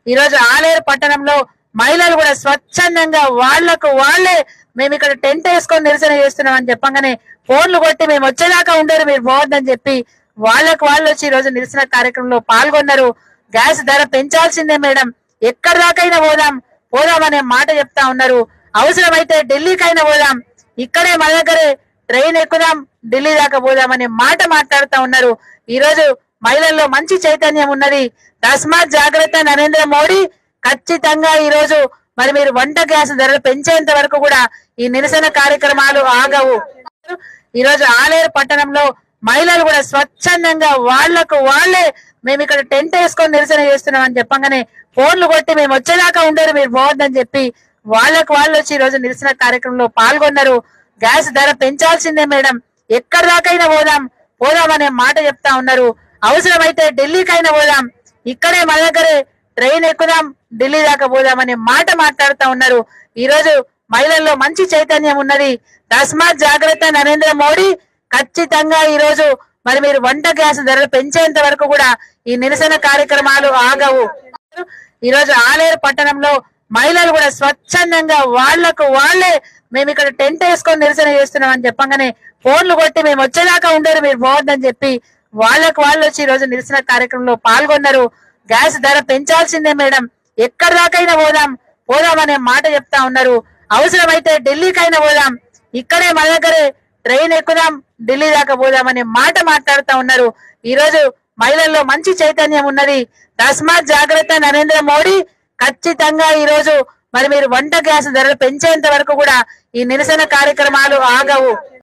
ఈ రోజు ఆలేరు పట్టణంలో మహిళలు కూడా స్వచ్ఛందంగా వాళ్లకు వాళ్ళే మేము ఇక్కడ టెంట్ వేసుకొని నిరసన చేస్తున్నాం అని చెప్పగానే ఫోన్లు కొట్టి మేము వచ్చేదాకా ఉండరు మీరు పోవద్దని చెప్పి వాళ్ళకు వాళ్ళు వచ్చి ఈ రోజు నిరసన కార్యక్రమంలో పాల్గొన్నారు గ్యాస్ ధర పెంచాల్సిందే మేడం ఎక్కడి దాకైనా పోదాం పోదాం అనే మాట చెప్తా ఉన్నారు అవసరమైతే ఢిల్లీకైనా పోదాం ఇక్కడే మన దగ్గరే ట్రైన్ ఎక్కుదాం ఢిల్లీ దాకా పోదాం అనే మాట మాట్లాడుతా ఉన్నారు ఈ రోజు మహిళల్లో మంచి చైతన్యం ఉన్నది తస్మాత్ జాగ్రత్త నరేంద్ర మోడీ ఖచ్చితంగా ఈ రోజు మరి మీరు వంట గ్యాస్ ధరలు పెంచేంత వరకు కూడా ఈ నిరసన కార్యక్రమాలు ఆగవు ఈ రోజు ఆలేరు పట్టణంలో మహిళలు కూడా స్వచ్ఛందంగా వాళ్లకు వాళ్ళే మేము ఇక్కడ టెంట్ వేసుకొని నిరసన చేస్తున్నాం అని చెప్పగానే ఫోన్లు కొట్టి మేము వచ్చేదాకా ఉండరు మీరు పోవద్దని చెప్పి వాళ్ళకు వాళ్ళు వచ్చి ఈ రోజు నిరసన కార్యక్రమంలో పాల్గొన్నారు గ్యాస్ ధర పెంచాల్సిందే మేడం ఎక్కడి దాకైనా పోదాం పోదాం అనే మాట చెప్తా ఉన్నారు అవసరమైతే ఢిల్లీకైనా పోదాం ఇక్కడే మన దగ్గరే ట్రైన్ ఎక్కుదాం ఢిల్లీ దాకా పోదాం అనే మాట మాట్లాడుతా ఉన్నారు ఈ రోజు మహిళల్లో మంచి చైతన్యం ఉన్నది తస్మాత్ జాగ్రత్త నరేంద్ర మోడీ ఖచ్చితంగా ఈ రోజు మరి మీరు వంట గ్యాస్ ధరలు పెంచేంత వరకు కూడా ఈ నిరసన కార్యక్రమాలు ఆగవు ఈ రోజు ఆలేరు పట్టణంలో మహిళలు కూడా స్వచ్ఛందంగా వాళ్లకు వాళ్ళే మేము ఇక్కడ టెంట్ వేసుకొని నిరసన చేస్తున్నాం అని చెప్పగానే ఫోన్లు కొట్టి మేము వచ్చేదాకా ఉండరు మీరు పోవద్దని చెప్పి వాళ్ళకు వాళ్ళు వచ్చి ఈ రోజు నిరసన కార్యక్రమంలో పాల్గొన్నారు గ్యాస్ ధర పెంచాల్సిందే మేడం ఎక్కడి దాకైనా పోదాం పోదాం అనే మాట చెప్తా ఉన్నారు అవసరమైతే ఢిల్లీకైనా పోదాం ఇక్కడే మన దగ్గరే ట్రైన్ ఎక్కుదాం ఢిల్లీ దాకా పోదాం అనే మాట మాట్లాడుతా ఉన్నారు ఈ రోజు మహిళల్లో మంచి చైతన్యం ఉన్నది తస్మాత్ జాగ్రత్త నరేంద్ర మోడీ ఖచ్చితంగా ఈ రోజు మరి మీరు వంట గ్యాస్ ధరలు పెంచేంత వరకు కూడా ఈ నిరసన కార్యక్రమాలు ఆగవు